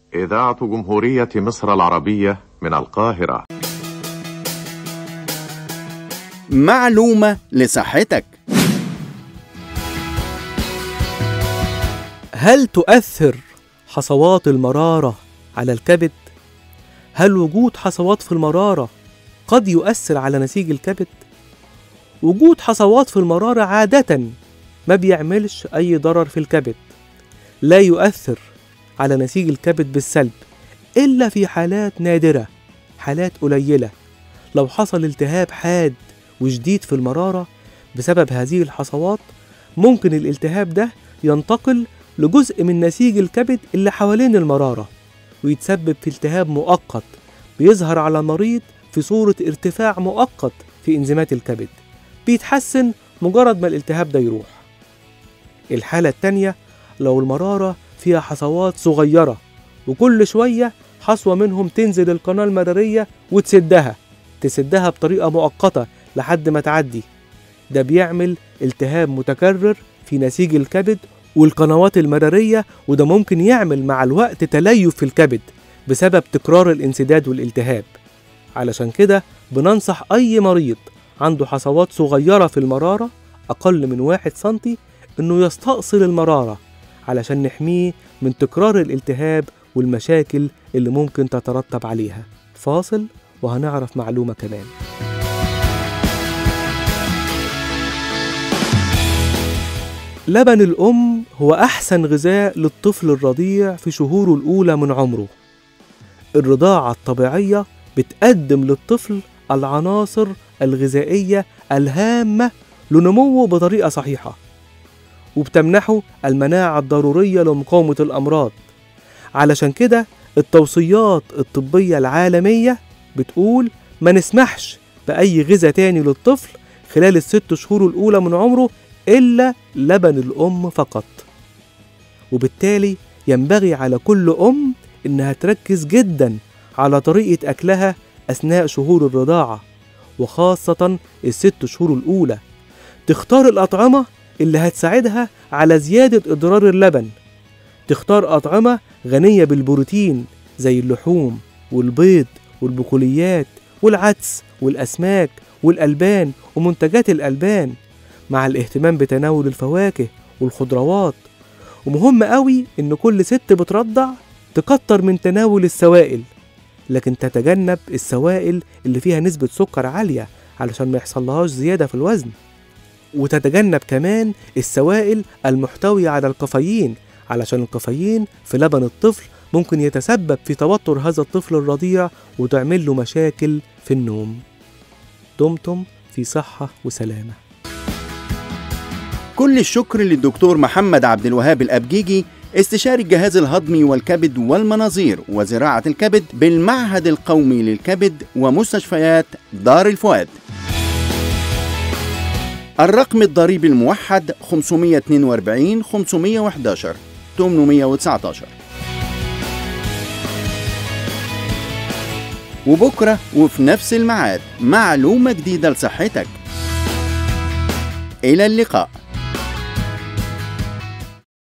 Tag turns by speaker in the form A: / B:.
A: إذاعة جمهورية مصر العربية من القاهرة
B: معلومة لصحتك
C: هل تؤثر حصوات المرارة على الكبد؟ هل وجود حصوات في المرارة قد يؤثر على نسيج الكبد؟ وجود حصوات في المرارة عادة ما بيعملش أي ضرر في الكبد لا يؤثر على نسيج الكبد بالسلب إلا في حالات نادرة حالات قليلة لو حصل التهاب حاد وشديد في المرارة بسبب هذه الحصوات ممكن الالتهاب ده ينتقل لجزء من نسيج الكبد اللي حوالين المرارة ويتسبب في التهاب مؤقت بيظهر على المريض في صورة ارتفاع مؤقت في إنزيمات الكبد بيتحسن مجرد ما الالتهاب ده يروح الحالة التانية لو المرارة فيها حصوات صغيرة وكل شوية حصوة منهم تنزل القناة المرارية وتسدها تسدها بطريقة مؤقتة لحد ما تعدي ده بيعمل التهاب متكرر في نسيج الكبد والقنوات المرارية وده ممكن يعمل مع الوقت تليف في الكبد بسبب تكرار الانسداد والالتهاب علشان كده بننصح أي مريض عنده حصوات صغيرة في المرارة أقل من واحد سنتي إنه يستأصل المرارة علشان نحميه من تكرار الالتهاب والمشاكل اللي ممكن تترتب عليها فاصل وهنعرف معلومة كمان لبن الأم هو أحسن غذاء للطفل الرضيع في شهوره الأولى من عمره الرضاعة الطبيعية بتقدم للطفل العناصر الغذائية الهامة لنموه بطريقة صحيحة وبتمنحه المناعة الضرورية لمقاومة الأمراض علشان كده التوصيات الطبية العالمية بتقول ما نسمحش بأي غذاء تاني للطفل خلال الست شهور الأولى من عمره إلا لبن الأم فقط وبالتالي ينبغي على كل أم إنها تركز جدا على طريقة أكلها أثناء شهور الرضاعة وخاصة الست شهور الأولى تختار الأطعمة اللي هتساعدها على زيادة إضرار اللبن تختار أطعمة غنية بالبروتين زي اللحوم والبيض والبقوليات والعدس والأسماك والألبان ومنتجات الألبان مع الاهتمام بتناول الفواكه والخضروات ومهم قوي إن كل ست بترضع تكتر من تناول السوائل لكن تتجنب السوائل اللي فيها نسبة سكر عالية علشان ما يحصلهاش زيادة في الوزن وتتجنب كمان السوائل المحتوية على الكافيين علشان الكافيين في لبن الطفل ممكن يتسبب في توتر هذا الطفل الرضيع وتعمل له مشاكل في النوم دمتم في صحة وسلامة
B: كل الشكر للدكتور محمد عبد الوهاب الأبجيجي استشاري الجهاز الهضمي والكبد والمناظير وزراعة الكبد بالمعهد القومي للكبد ومستشفيات دار الفؤاد الرقم الضريبي الموحد 542 511 819 وبكرة وفي نفس الميعاد معلومة جديدة لصحتك إلى اللقاء